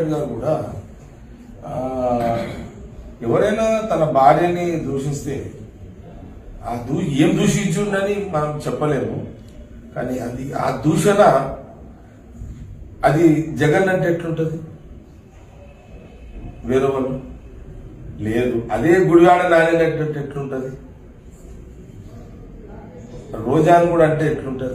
నాయుడు గారు కూడా ఆ, ఎవరైనా తన భార్యని దూషిస్తే ఆ దూ ఏం దూషించుండని మనం చెప్పలేము కానీ అది ఆ దూషణ అది జగన్ అంటే ఎట్లుంటది వేరే వాళ్ళు లేదు అదే గుడివాడ నానినట్టు ఎట్లుంటది రోజాన్ కూడా అంటే ఎట్లుంటది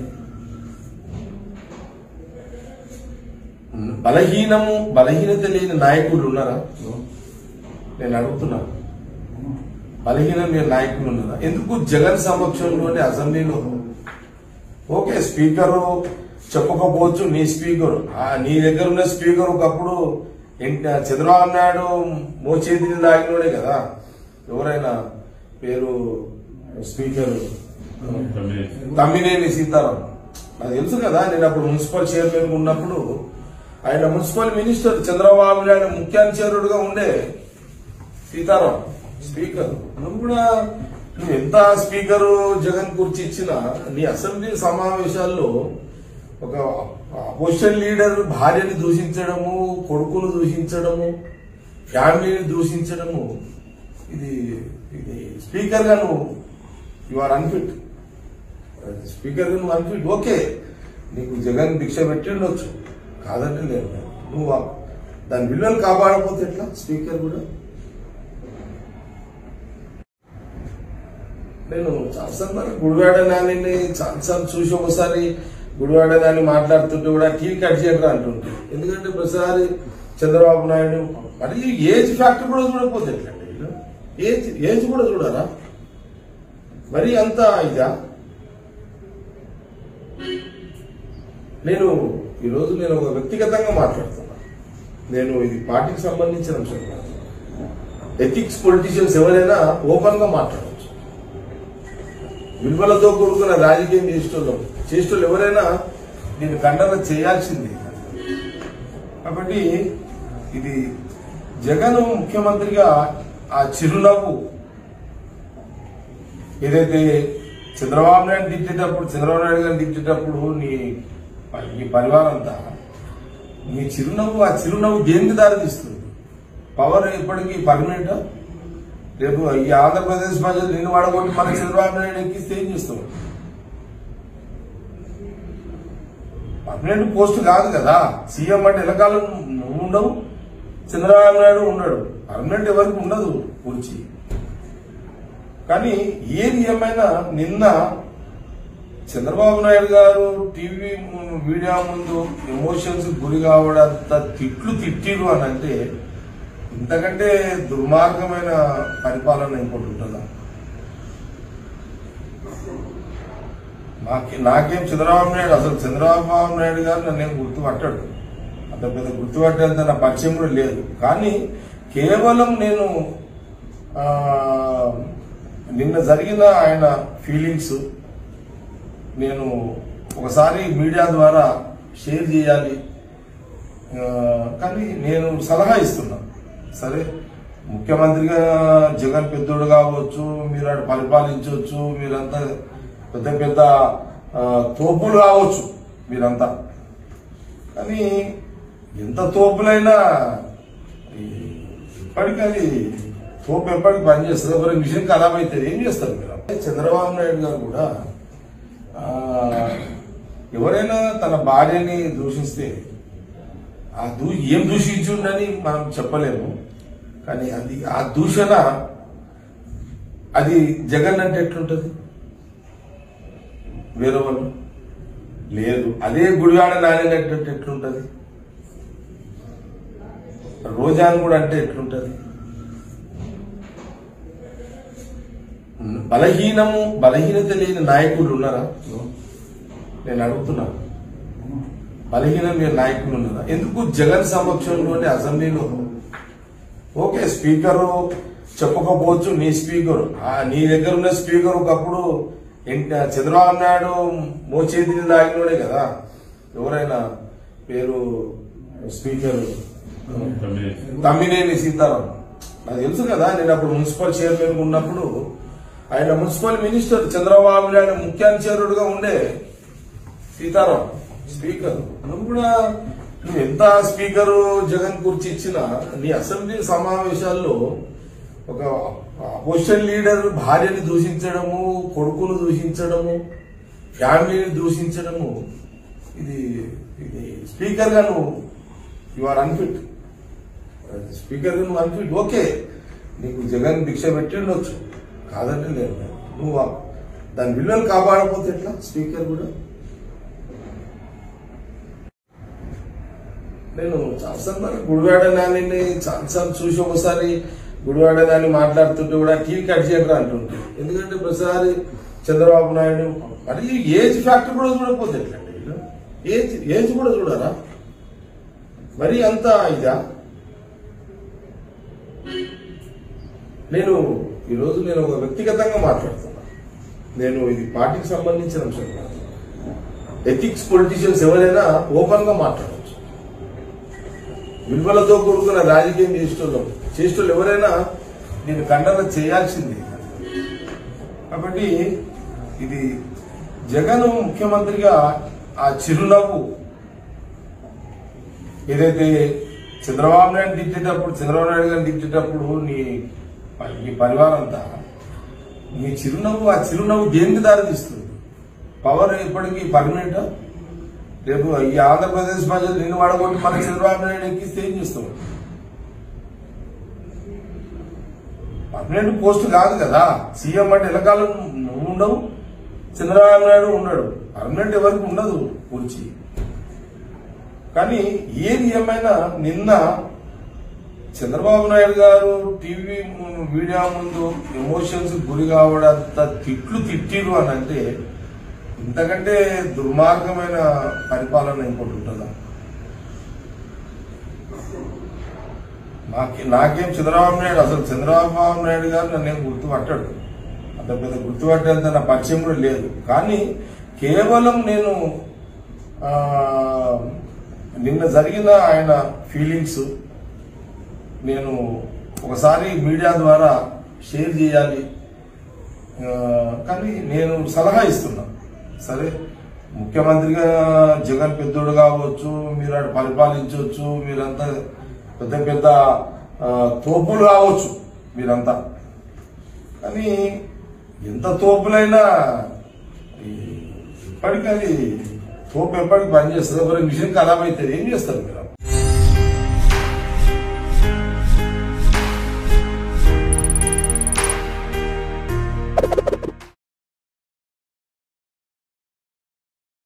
బలహీనము బలహీనత లేని నాయకులు ఉన్నారా నేను అడుగుతున్నా బలహీనం లేని నాయకులు ఉన్నారా ఎందుకు జగన్ సమక్షంలోనే అసెంబ్లీలో ఓకే స్పీకర్ చెప్పకపోవచ్చు నీ స్పీకర్ ఆ, నీ దగ్గర ఉన్న స్పీకర్ ఒకప్పుడు ఎన్- చంద్రబాబు నాయుడు మోచేతిని తాగినోడే కదా ఎవరైనా పేరు స్పీకర్ తమ్మినేని సీతారాం నాకు తెలుసు కదా నేను అప్పుడు మున్సిపల్ చైర్మన్ ఉన్నప్పుడు ఆయన మున్సిపల్ మినిస్టర్ చంద్రబాబు నాయుడు ముఖ్యాంచరుడుగా ఉండే సీతారాం స్పీకర్ నువ్వు కూడా నువ్వు ఎంత స్పీకర్ జగన్ కుర్చీ ఇచ్చినా నీ అసెంబ్లీ సమావేశాల్లో ఒక అపోజిషన్ లీడర్ భార్యని దూషించడము కొడుకును దూషించడము ఫ్యామిలీని దూషించడము ఇది ఇది స్పీకర్ గా నువ్వు యు ఆర్ అన్ఫిట్ స్పీకర్ గా నువ్వు అన్ఫిట్ ఓకే నీకు జగన్ భిక్ష పెట్టి ఉండొచ్చు కాదంటే లేదు నువ్వు ఆ- దాని విలువలు కాపాడకపోతే ఎట్లా స్పీకర్ కూడా నేను చాలాసార్లు గుడివాడ నాని చాలాసార్లు చూసి ఒకసారి గుడివాడ నాని మాట్లాడుతుంటే కూడా టీ కట్ చేయడం అంటుంటే ఎందుకంటే ప్రతిసారి చంద్రబాబు నాయుడు మరి ఏజ్ ఫ్యాక్టర్ కూడా చూడకపోతే ఎట్లండి వీళ్ళు? ఏజ్ ఏజ్ కూడా చూడరా మరి అంత ఇదా నేను ఈరోజు నేను ఒక వ్యక్తిగతంగా మాట్లాడుతున్నా నేను ఇది పార్టీకి సంబంధించిన అంశం కాదు ఎథిక్స్ పొలిటీషియన్స్ ఎవరైనా ఓపెన్ గా మాట్లాడవచ్చు విలువలతో కూడుకున్న రాజకీయం చేసేటోళ్ళు చేసేటోళ్ళు ఎవరైనా దీన్ని ఖండన చేయాల్సిందే కాబట్టి ఇది జగన్ ముఖ్యమంత్రిగా ఆ చిరునవ్వు ఏదైతే చంద్రబాబు నాయుడు తిట్టేటప్పుడు చంద్రబాబు నాయుడు గారిని తిట్టేటప్పుడు నీ నీ పరివారం అంతా నీ చిరునవ్వు ఆ చిరునవ్వు దేనికి దారితీస్తుంది పవర్ ఎప్పటికీ పర్మనెంట్ రేపు ఈ ఆంధ్రప్రదేశ్ ప్రజలు నిన్ను వాడగొట్టి మన చంద్రబాబు నాయుడు ఎక్కిస్తే ఏం చేస్తావు పర్మనెంట్ పోస్ట్ కాదు కదా సీఎం అంటే ఎలకాలం నువ్వు ఉండవు చంద్రబాబు నాయుడు ఉండడు పర్మనెంట్ ఎవరికి ఉండదు కుర్చీ కానీ ఏది ఏమైనా నిన్న చంద్రబాబు నాయుడు గారు టీవీ ము- మీడియా ముందు ఎమోషన్స్ గురి కావడంత తిట్లు తిట్టిరు అని అంటే ఇంతకంటే దుర్మార్గమైన పరిపాలన ఇంకోటి ఉంటుందా నాకే నాకేం చంద్రబాబు నాయుడు అసలు చంద్రబాబు నాయుడు గారు నన్నేం గుర్తుపట్టాడు అంత పెద్ద గుర్తుపట్టేంత నా పరిచయం కూడా లేదు కానీ కేవలం నేను ఆ, నిన్న జరిగిన ఆయన ఫీలింగ్స్ నేను ఒకసారి మీడియా ద్వారా షేర్ చేయాలి ఆ, కానీ నేను సలహా ఇస్తున్నా సరే ముఖ్యమంత్రిగా జగన్ పెద్దోడు కావచ్చు మీరు అటు పరిపాలించవచ్చు మీరంతా పెద్ద పెద్ద ఆ, తోపులు కావచ్చు మీరంతా కానీ ఎంత తోపులైనా ఈ- ఎప్పటికీ అది తోపు ఎప్పటికి పనిచేస్తుంది ఎవరి మిషన్ ఖరాబ్ అవుతుంది ఏం చేస్తారు మీరు చంద్రబాబు నాయుడు గారు కూడా ఆ, ఎవరైనా తన భార్యని దూషిస్తే ఆ దూ ఏం దూషించుండని మనం చెప్పలేము కానీ అది ఆ దూషణ అది జగన్ అంటే ఎట్లుంటది వేరే వాళ్ళు లేదు అదే గుడివాడ నానినట్టు ఎట్లుంటది రోజాన్ కూడా అంటే ఎట్లుంటది బలహీనము బలహీనత లేని నాయకులు ఉన్నారా నేను అడుగుతున్నా బలహీనం లేని నాయకులు ఉన్నారా ఎందుకు జగన్ సమక్షంలోనే అసెంబ్లీలో ఓకే స్పీకర్ చెప్పకపోవచ్చు నీ స్పీకర్ ఆ, నీ దగ్గర ఉన్న స్పీకర్ ఒకప్పుడు ఎన్- చంద్రబాబు నాయుడు మోచేతిని తాగినోడే కదా ఎవరైనా పేరు స్పీకర్ తమ్మినేని సీతారాం నాకు తెలుసు కదా నేను అప్పుడు మున్సిపల్ చైర్మన్ ఉన్నప్పుడు ఆయన మున్సిపల్ మినిస్టర్ చంద్రబాబు నాయుడు ముఖ్యాంచరుడుగా ఉండే సీతారాం స్పీకర్ నువ్వు కూడా నువ్వు ఎంత స్పీకరు జగన్ కుర్చీ ఇచ్చినా నీ అసెంబ్లీ సమావేశాల్లో ఒక అపోజిషన్ లీడర్ భార్యని దూషించడము కొడుకును దూషించడము ఫ్యామిలీని దూషించడము ఇది ఇది స్పీకర్ గా నువ్వు యు ఆర్ అన్ఫిట్ స్పీకర్ గా నువ్వు అన్ఫిట్ ఓకే నీకు జగన్ భిక్ష పెట్టి ఉండొచ్చు కాదంటే లేదు నువ్వు ఆ- దాని విలువలు కాపాడకపోతే ఎట్లా స్పీకర్ కూడా నేను చాలాసార్లు మరి గుడివాడ నాని చాలాసార్లు చూసి ఒకసారి గుడివాడ నాని మాట్లాడుతుంటే కూడా టీవీ కట్ చేయడం అంటుంటే ఎందుకంటే ప్రతిసారి చంద్రబాబు నాయుడు మరి ఏజ్ ఫ్యాక్టర్ కూడా చూడకపోతే ఎట్లండి వీళ్ళు? ఏజ్ ఏజ్ కూడా చూడరా మరి అంత ఇదా నేను ఈరోజు నేను ఒక వ్యక్తిగతంగా మాట్లాడుతున్నా నేను ఇది పార్టీకి సంబంధించిన అంశం కాదు ఎథిక్స్ పొలిటీషియన్స్ ఎవరైనా ఓపెన్ గా మాట్లాడవచ్చు విలువలతో కూడుకున్న రాజకీయం చేసేటోళ్ళు చేసేటోళ్ళు ఎవరైనా నేను ఖండన చేయాల్సిందే కాబట్టి ఇది జగన్ ముఖ్యమంత్రిగా ఆ చిరునవ్వు ఏదైతే చంద్రబాబు నాయుడు తిట్టేటప్పుడు చంద్రబాబు నాయుడు గారిని తిట్టేటప్పుడు నీ నీ పరివారం అంతా నీ చిరునవ్వు ఆ చిరునవ్వు దేనికి దారితీస్తుంది పవర్ ఎప్పటికీ పర్మనెంట్ రేపు ఈ ఆంధ్రప్రదేశ్ ప్రజలు నిన్ను వాడగొట్టి మన చంద్రబాబు నాయుడు ఎక్కిస్తే ఏం చేస్తావు పర్మనెంట్ పోస్ట్ కాదు కదా సీఎం అంటే ఎలకాలం నువ్వు ఉండవు చంద్రబాబు నాయుడు ఉన్నాడు పర్మనెంట్ ఎవరికి ఉండదు కుర్చీ కానీ ఏది ఏమైనా నిన్న చంద్రబాబు నాయుడు గారు టీవీ మీడియా ముందు ఎమోషన్స్ గురి కావడంత తిట్లు తిట్టిరు అని అంటే ఇంతకంటే దుర్మార్గమైన పరిపాలన ఇంకోటి ఉంటుందా నాకే నాకేం చంద్రబాబు నాయుడు అసలు చంద్రబాబు నాయుడు గారు నన్నేం గుర్తుపట్టాడు అంత పెద్ద గుర్తుపట్టేంత నా పరిచయం కూడా లేదు కానీ కేవలం నేను ఆ, నిన్న జరిగిన ఆయన ఫీలింగ్స్ నేను ఒకసారి మీడియా ద్వారా షేర్ చేయాలి ఆ, కానీ నేను సలహా ఇస్తున్నా సరే ముఖ్యమంత్రిగా జగన్ పెద్దోడు కావచ్చు మీరు అటు పరిపాలించవచ్చు మీరంతా పెద్ద పెద్ద ఆ, తోపులు కావచ్చు మీరంతా కానీ ఎంత తోపులైనా ఈ ఎప్పటికీ అది తోపు ఎప్పటికి పనిచేస్తుంది ఒకరి మిషన్ ఖరాబ్ అవుతుంది ఏం చేస్తారు మీరు